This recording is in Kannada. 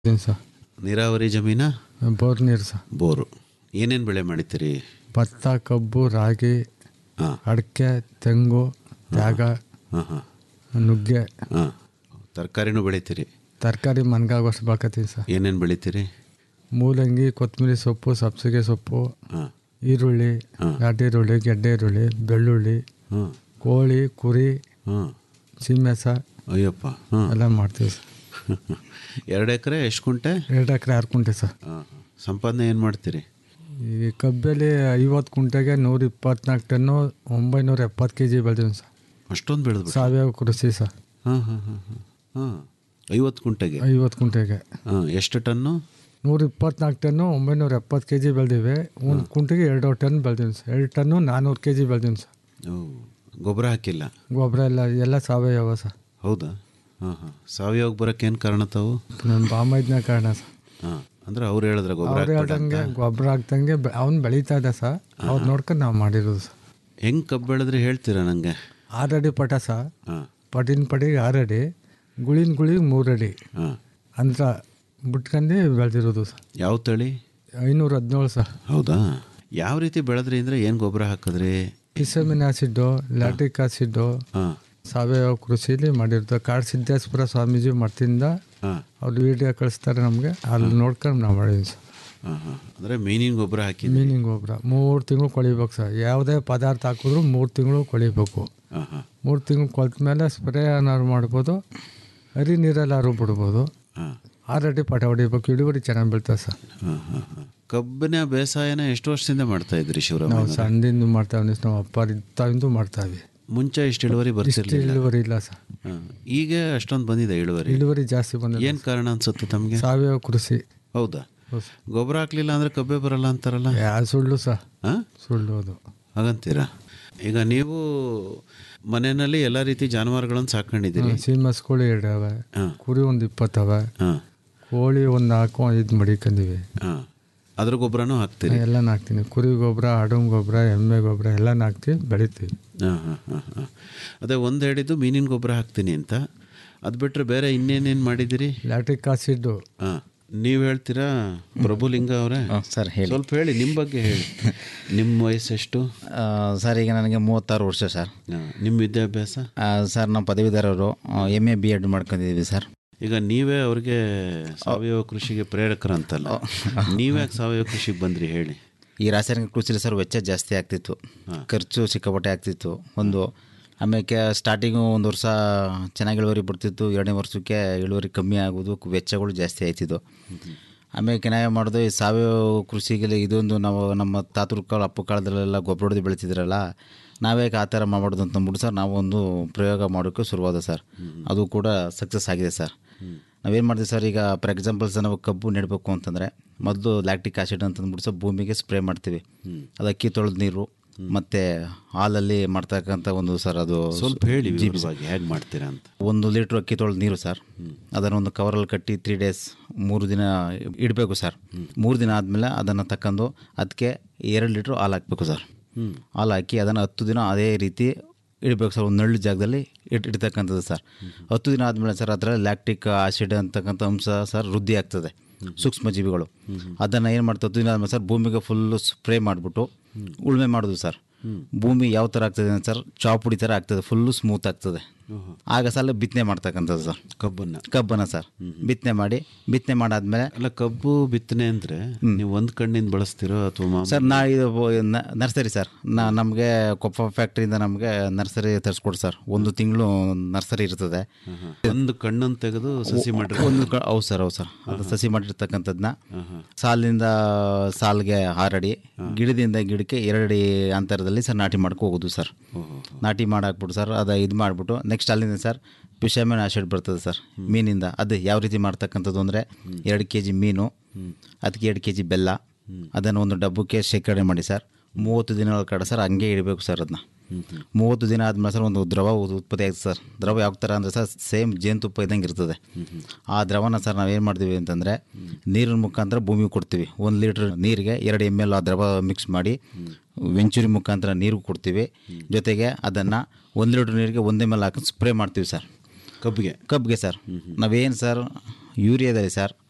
ಇದೀನಿ ಸರ್ ನೀರಾವರಿ ಜಮೀನ ಬೋರ್ ನೀರು ಸರ್ ಬೋರು ಏನೇನು ಬೆಳೆ ಮಾಡಿತೀರಿ ಭತ್ತ ಕಬ್ಬು ರಾಗಿ ಹಾಂ ಅಡಿಕೆ ತೆಂಗು ತ್ಯಾಗ ಹಾಂ ಹಾಂ ನುಗ್ಗೆ ಹಾಂ ತರಕಾರಿನೂ ಬೆಳಿತೀರಿ ತರಕಾರಿ ಮನ್ಗಾಗೋಷ್ಟು ಬೆಳ್ಕೊತೀವಿ ಸರ್ ಏನೇನು ಬೆಳಿತೀರಿ ಮೂಲಂಗಿ ಕೊತ್ತಂಬರಿ ಸೊಪ್ಪು ಸಬ್ಸಿಗೆ ಸೊಪ್ಪು ಹಾಂ ಈರುಳ್ಳಿ ನಾಟಿ ಈರುಳ್ಳಿ ಗೆಡ್ಡೆ ಈರುಳ್ಳಿ ಬೆಳ್ಳುಳ್ಳಿ ಹಾಂ ಕೋಳಿ ಕುರಿ ಹಾಂ ಸೀಮೆಸ ಅಯ್ಯಪ್ಪ ಹಾಂ ಎಲ್ಲ ಮಾಡ್ತೀವಿ ಸರ್ ಎರಡು ಎಕರೆ ಎಷ್ಟು ಕುಂಟೆ ಎರಡು ಎಕರೆ ಆರು ಕುಂಟೆ ಸರ್ ಹಾಂ ಸಂಪಾದನೆ ಏನು ಮಾಡ್ತೀರಿ ಈ ಕಬ್ಬಲ್ಲಿ ಐವತ್ತು ಕುಂಟೆಗೆ ನೂರ ಇಪ್ಪತ್ನಾಲ್ಕು ಟನ್ನು ಒಂಬೈನೂರ ಎಪ್ಪತ್ತು ಕೆ ಜಿ ಬೆಳೆದೀವಿ ಸರ್ ಅಷ್ಟೊಂದು ಬೆಳೆದ್ಬಿಟ್ಟು ಸಾವಯವ ಕೃಷಿ ಸರ್ ಹಾಂ ಹಾಂ ಹಾಂ ಹಾಂ ಹಾಂ ಐವತ್ತು ಕುಂಟೆಗೆ ಐವತ್ತು ಕುಂಟೆಗೆ ಹಾಂ ಎಷ್ಟು ಟನ್ನು ನೂರ ಇಪ್ಪತ್ನಾಲ್ಕು ಟನ್ನು ಒಂಬೈನೂರ ಎಪ್ಪತ್ತು ಕೆ ಜಿ ಬೆಳೆದಿವೆ ಒಂದು ಕುಂಟೆಗೆ ಎರಡು ಟನ್ ಬೆಳೆದೀವಿ ಸರ್ ಎರಡು ಟನ್ನು ನಾನ್ನೂರು ಕೆ ಜಿ ಬೆಳೆದೀವಿ ಸರ್ ಓ ಗೊಬ್ಬರ ಹಾಕಿಲ್ಲ ಗೊಬ್ಬರ ಎಲ್ಲ ಎಲ್ಲ ಸಾವಯವ ಸರ್ ಹೌದಾ ಹಾಂ ಹಾಂ ಸಾವಯವ ಬರೋಕ್ಕೆ ಏನು ಕಾರಣ ತಾವು ನಮ್ಮ ಬಾಮೈದ್ನ ಕಾರಣ ಸರ್ ಹಾಂ ಅಂದ್ರೆ ಅವ್ರು ಹೇಳಿದ್ರೆ ಗೊಬ್ಬರ ಅವ್ರು ಹೇಳ್ದಂಗೆ ಗೊಬ್ಬರ ಹಾಕ್ದಂಗೆ ಅವ್ನು ಬೆಳೀತಾ ಇದ್ದ ಸರ್ ಅವ್ರು ನೋಡ್ಕೊಂಡು ನಾವು ಮಾಡಿರೋದು ಸರ್ ಹೆಂಗೆ ಕಬ್ಬು ಬೆಳೆದ್ರೆ ಹೇಳ್ತೀರಾ ನನಗೆ ಆರಡಿ ಪಟ ಸರ್ ಹಾಂ ಪಟಿನ ಪಟಿಗೆ ಆರಡಿ ಗುಳಿನ ಗುಳಿಗೆ ಮೂರಡಿ ಹಾಂ ಅಂತ ಬಿಟ್ಕೊಂಡು ಬೆಳೆದಿರೋದು ಸರ್ ಯಾವ ತಳಿ ಐನೂರ ಹದಿನೇಳು ಸರ್ ಹೌದಾ ಯಾವ ರೀತಿ ಬೆಳೆದ್ರಿ ಅಂದರೆ ಏನು ಗೊಬ್ಬರ ಹಾಕಿದ್ರಿ ಇಸಮಿನ್ ಆಸಿಡ್ಡು ಲ್ಯಾಟಿಕ್ ಆಸಿಡ್ಡು ಹಾಂ ಸಾವಯವ ಕೃಷಿಲಿ ಮಾಡಿರ್ತಾರೆ ಕಾಡು ಸಿದ್ದೇಶ್ವರ ಸ್ವಾಮೀಜಿ ಮಠದಿಂದ ಹಾಂ ಅವ್ರು ವಿಡಿಯೋ ಕಳಿಸ್ತಾರೆ ನಮಗೆ ಅಲ್ಲಿ ನೋಡ್ಕೊಂಡು ನಾವು ಮಾಡಿದ್ವಿ ಸರ್ ಹಾಂ ಹಾಂ ಅಂದರೆ ಮೀನಿನ ಗೊಬ್ಬರ ಹಾಕಿದ್ರಿ ಮೀನಿನ ಗೊಬ್ಬರ ಮೂರು ತಿಂಗಳು ಕೊಳಿಬೇಕು ಸರ್ ಯಾವುದೇ ಪದಾರ್ಥ ಹಾಕಿದ್ರು ಮೂರು ತಿಂಗಳು ಕೊಳಿಬೇಕು ಹಾಂ ಹಾಂ ಮೂರು ತಿಂಗಳು ಕೊಲ್ತ ಮೇಲೆ ಸ್ಪ್ರೇ ಏನಾದ್ರು ಮಾಡ್ಬೋದು ಹರಿ ನೀರಲ್ಲಾದ್ರು ಬಿಡ್ಬೋದು ಹಾಂ ಆಲ್ರೆಡಿ ಪಟ ಹೊಡಿಬೇಕು ಇಳುವರಿ ಚೆನ್ನಾಗಿ ಬೀಳ್ತದೆ ಸರ್ ಹಾಂ ಹಾಂ ಹಾಂ ಕಬ್ಬಿನ ಬೇಸಾಯನ ಎಷ್ಟು ವರ್ಷದಿಂದ ಮಾಡ್ತಾ ಇದ್ರಿ ಶಿವರಾಮ ನಾವು ಸಣ್ಣದಿಂದ ಮಾಡ್ತಾವೆ ನಾವು ಅಪ್ಪ ಇದ್ದಾವಿಂದು ಮಾಡ್ತಾವೆ ಮುಂಚೆ ಇಷ್ಟು ಇಳುವರಿ ಇಷ್ಟು ಬರ್ತಿರ್ಲಿಲ್ಲ ಇಳುವರಿ ಇಲ್ಲ ಸರ್ ಹಾಂ ಈಗ ಅಷ್ಟೊಂದು ಬಂದಿದೆ ಇಳುವರಿ ಇಳುವರಿ ಜಾಸ್ತಿ ಬಂದ ಏನು ಕಾರಣ ಅನ್ಸುತ್ತೆ ತಮಗೆ ಸಾವಯವ ಕೃಷಿ ಹೌದಾ ಹೌದು ಸರ್. ಗೊಬ್ಬರ ಹಾಕ್ಲಿಲ್ಲ ಅಂದ್ರೆ ಕಬ್ಬೆ ಬರಲ್ಲ ಅಂತಾರಲ್ಲ ಯಾ ಸುಳ್ಳು ಸರ್ ಹಾಂ ಸುಳ್ಳು ಅದು ಹಾಗಂತೀರಾ ಈಗ ನೀವು ಮನೆಯಲ್ಲಿ ಎಲ್ಲ ರೀತಿ ಜಾನುವಾರುಗಳನ್ನು ಸಾಕೊಂಡಿದ್ದೀರಿ ಸೀಮಸ್ಕೋಳಿ ಎರಡವೆ ಹಾಂ ಕುರಿ ಒಂದು ಇಪ್ಪತ್ತವೆ ಹಾಂ ಕೋಳಿ ಒಂದು ನಾಲ್ಕು ಐದು ಮಡಿಕೊಂಡಿವಿ ಹಾಂ ಅದ್ರ ಗೊಬ್ಬರನೂ ಹಾಕ್ತೀರಿ ಎಲ್ಲ ಹಾಕ್ತೀನಿ ಕುರಿ ಗೊಬ್ಬರ ಅಡುಂ ಗೊಬ್ಬರ ಎಮ್ಮೆ ಗೊಬ್ಬರ ಎಲ್ಲ ಹಾಕ್ತೀವಿ ಬೆಳಿತೀವಿ ಹಾಂ ಹಾಂ ಹಾಂ ಹಾಂ ಅದೇ ಒಂದು ಹೇಳಿದ್ದು ಮೀನಿನ ಗೊಬ್ಬರ ಹಾಕ್ತೀನಿ ಅಂತ ಅದು ಬಿಟ್ಟರೆ ಬೇರೆ ಇನ್ನೇನೇನು ಮಾಡಿದ್ದೀರಿ ಲ್ಯಾಟಿಕ್ ಆಸಿಡ್ಡು ಹಾಂ ನೀವು ಹೇಳ್ತೀರಾ ಪ್ರಭುಲಿಂಗ ಅವರೇ ಸರ್ ಹೇಳಿ ಸ್ವಲ್ಪ ಹೇಳಿ ನಿಮ್ಮ ಬಗ್ಗೆ ಹೇಳಿ ನಿಮ್ಮ ವಯಸ್ಸೆಷ್ಟು ಆ, ಸರ್ ಈಗ ನನಗೆ ಮೂವತ್ತಾರು ವರ್ಷ ಸರ್ ಹಾಂ, ನಿಮ್ಮ ವಿದ್ಯಾಭ್ಯಾಸ ಆ, ಸರ್ ನಾವು ಪದವೀಧರರು ಎಮ್ ಎ ಬಿ ಎಡ್ ಮಾಡ್ಕೊಂಡಿದ್ದೀವಿ ಸರ್ ಈಗ ನೀವೇ ಅವ್ರಿಗೆ ಸಾವಯವ ಕೃಷಿಗೆ ಪ್ರೇರಕರಂತಲ್ಲ ನೀವ್ಯಾಕೆ ಸಾವಯವ ಕೃಷಿಗೆ ಬಂದ್ರಿ ಹೇಳಿ ಈ ರಾಸಾಯನಿಕ ಕೃಷಿಲಿ ಸರ್ ವೆಚ್ಚ ಜಾಸ್ತಿ ಆಗ್ತಿತ್ತು ಖರ್ಚು ಸಿಕ್ಕಾಪಟ್ಟೆ ಆಗ್ತಿತ್ತು ಒಂದು ಆಮೇಲೆ ಸ್ಟಾರ್ಟಿಂಗು ಒಂದು ವರ್ಷ ಚೆನ್ನಾಗಿ ಇಳುವರಿ ಬರ್ತಿತ್ತು ಎರಡನೇ ವರ್ಷಕ್ಕೆ ಇಳುವರಿ ಕಮ್ಮಿ ಆಗೋದು ವೆಚ್ಚಗಳು ಜಾಸ್ತಿ ಆಯ್ತಿದ್ದು ಆಮೇಲೆ ಕೆನಾಯ ಮಾಡೋದು ಈ ಸಾವಯವ ಕೃಷಿಗೆ ಇದೊಂದು ನಾವು ನಮ್ಮ ತಾತುರ ಕಾಲ ಅಪ್ಪು ಕಾಲದಲ್ಲೆಲ್ಲ ಗೊಬ್ಬರ ಹೊಡೆದು ಬೆಳಿತಿದ್ರಲ್ಲ ನಾವೇ ಆ ಥರ ಮಾಡ್ಬಾರ್ದು ಅಂತ ಅಂದ್ಬಿಟ್ಟು ಸರ್ ನಾವು ಒಂದು ಪ್ರಯೋಗ ಮಾಡೋಕ್ಕೆ ಶುರುವಾದ ಸರ್ ಅದು ಕೂಡ ಸಕ್ಸಸ್ ಆಗಿದೆ ಸರ್ ನಾವೇನು ಮಾಡ್ತೀವಿ ಸರ್ ಈಗ ಫಾರ್ ಎಕ್ಸಾಂಪಲ್ ಸರ್ ನಾವು ಕಬ್ಬು ನೆಡಬೇಕು ಅಂತಂದರೆ ಮೊದಲು ಲ್ಯಾಕ್ಟಿಕ್ ಆಸಿಡ್ ಅಂತ ಅಂದ್ಬಿಟ್ಟು ಸರ್ ಭೂಮಿಗೆ ಸ್ಪ್ರೇ ಮಾಡ್ತೀವಿ ಅದು ಅಕ್ಕಿ ತೊಳೆದ ನೀರು ಮತ್ತು ಹಾಲಲ್ಲಿ ಮಾಡ್ತಕ್ಕಂಥ ಒಂದು ಸರ್ ಅದು ಸ್ವಲ್ಪ ಹೇಳಿ ವಿವರವಾಗಿ ಹೇಗೆ ಮಾಡ್ತೀರಾ ಅಂತ ಒಂದು ಲೀಟ್ರ್ ಅಕ್ಕಿ ತೊಳೆದ ನೀರು ಸರ್ ಅದನ್ನು ಒಂದು ಕವರಲ್ಲಿ ಕಟ್ಟಿ ತ್ರೀ ಡೇಸ್ ಮೂರು ದಿನ ಇಡಬೇಕು ಸರ್ ಮೂರು ದಿನ ಆದಮೇಲೆ ಅದನ್ನು ತಕ್ಕಂಡು ಅದಕ್ಕೆ ಎರಡು ಲೀಟ್ರ್ ಹಾಲು ಹಾಕಬೇಕು ಸರ್ ಹಾಲು ಹಾಕಿ ಅದನ್ನು ಹತ್ತು ದಿನ ಅದೇ ರೀತಿ ಇಡಬೇಕು ಸರ್ ಒಂದು ನಳ್ಳು ಜಾಗದಲ್ಲಿ ಇಟ್ ಇಡ್ತಕ್ಕಂಥದ್ದು ಸರ್ ಹತ್ತು ದಿನ ಆದಮೇಲೆ ಸರ್ ಅದರ ಲ್ಯಾಕ್ಟಿಕ್ ಆಸಿಡ್ ಅಂತಕ್ಕಂಥ ಅಂಶ ಸರ್ ವೃದ್ಧಿ ಆಗ್ತದೆ ಸೂಕ್ಷ್ಮ ಜೀವಿಗಳು ಅದನ್ನು ಏನು ಮಾಡ್ತಾ ಹತ್ತು ದಿನ ಆದಮೇಲೆ ಸರ್ ಭೂಮಿಗೆ ಫುಲ್ಲು ಸ್ಪ್ರೇ ಮಾಡಿಬಿಟ್ಟು ಉಳುಮೆ ಮಾಡೋದು ಸರ್ ಭೂಮಿ ಯಾವ ಥರ ಆಗ್ತದೆ ಅಂದ್ರೆ ಸರ್ ಚಾಪುಡಿ ಥರ ಆಗ್ತದೆ ಫುಲ್ಲು ಸ್ಮೂತ್ ಆಗ್ತದೆ ಆಗ ಸಲ ಬಿತ್ತನೆ ಮಾಡ್ತಕ್ಕಂಥದ್ದು ಸರ್ ಕಬ್ಬನ್ನ ಕಬ್ಬನ್ನು ಸರ್ ಬಿತ್ತನೆ ಮಾಡಿ ಬಿತ್ತನೆ ಮಾಡಾದ್ಮೇಲೆ ಅಲ್ಲ ಕಬ್ಬು ಬಿತ್ತನೆ ಅಂದರೆ ನೀವು ಒಂದು ಕಣ್ಣಿಂದ ಬಳಸ್ತಿರೋ ಅಥವಾ ಸರ್ ನಾ ಇದು ನ- ನರ್ಸರಿ ಸರ್ ನಾ ನಮಗೆ ಕೊಪ್ಪ ಫ್ಯಾಕ್ಟ್ರಿಯಿಂದ ನಮಗೆ ನರ್ಸರಿ ತರಿಸ್ಕೊಡು ಸರ್ ಒಂದು ತಿಂಗಳು ನರ್ಸರಿ ಇರ್ತದೆ ಒಂದು ಕಣ್ಣನ್ನು ತೆಗೆದು ಸಸಿ ಮಾಡ್ರಿ ಒಂದು ಕ- ಹೌದು ಸರ್ ಹೌದು ಸರ್ ಅದು ಸಸಿ ಮಾಡಿರ್ತಕ್ಕಂಥದ್ದನ್ನ ಸಾಲಿನಿಂದ ಸಾಲಿಗೆ ಆರಡಿ ಗಿಡದಿಂದ ಗಿಡಕ್ಕೆ ಎರಡಡಿ ಅಂತರದಲ್ಲಿ ಸರ್ ನಾಟಿ ಮಾಡ್ಕೊ ಹೋಗೋದು ಸರ್ ನಾಟಿ ಮಾಡಾಕ್ಬಿಟ್ಟು ಸರ್ ಅದು ಇದು ಮಾಡಿಬಿಟ್ಟು ನೆಕ್ಸ್ಟ್ ಅಲ್ಲಿಂದ ಸರ್ ಫಿಶರ್ಮೆನ್ ಆಸಿಡ್ ಬರ್ತದೆ ಸರ್ ಮೀನಿಂದ ಅದು ಯಾವ ರೀತಿ ಮಾಡ್ತಕ್ಕಂಥದ್ದು ಅಂದರೆ ಎರಡು ಕೆ ಜಿ ಮೀನು ಅದಕ್ಕೆ ಎರಡು ಕೆ ಜಿ ಬೆಲ್ಲ ಅದನ್ನು ಒಂದು ಡಬ್ಬಕ್ಕೆ ಶೇಖರಣೆ ಮಾಡಿ ಸರ್ ಮೂವತ್ತು ದಿನಗಳ ಕಡೆ ಸರ್ ಹಂಗೆ ಇಡಬೇಕು ಸರ್ ಅದನ್ನ ಮೂವತ್ತು ದಿನ ಆದ್ಮೇಲೆ ಸರ್ ಒಂದು ದ್ರವ ಉತ್- ಉತ್ಪತ್ತಿ ಆಗ್ತದೆ ಸರ್ ದ್ರವ ಯಾವ ಥರ ಅಂದರೆ ಸರ್ ಸೇಮ್ ಜೇನುತುಪ್ಪ ಇದ್ದಂಗೆ ಇರ್ತದೆ ಆ ದ್ರವನ ಸರ್ ನಾವು ಏನು ಮಾಡ್ತೀವಿ ಅಂತಂದರೆ ನೀರಿನ ಮುಖಾಂತರ ಭೂಮಿಗೆ ಕೊಡ್ತೀವಿ ಒಂದು ಲೀಟ್ರ್ ನೀರಿಗೆ ಎರಡು ಎಮ್ ಎಲ್ ಆ ದ್ರವ ಮಿಕ್ಸ್ ಮಾಡಿ ವೆಂಚುರಿ ಮುಖಾಂತರ ನೀರು ಕೊಡ್ತೀವಿ ಜೊತೆಗೆ ಅದನ್ನು ಒಂದು ಲೀಟ್ರ್ ನೀರಿಗೆ ಒಂದೇ ಮೇಲೆ ಹಾಕಿ ಸ್ಪ್ರೇ ಮಾಡ್ತೀವಿ ಸರ್ ಕಬ್ಬಿಗೆ ಕಬ್ಬಿಗೆ ಸರ್ ನಾವೇನು ಸರ್ ಯೂರಿಯಾದಲ್ಲಿ ಸರ್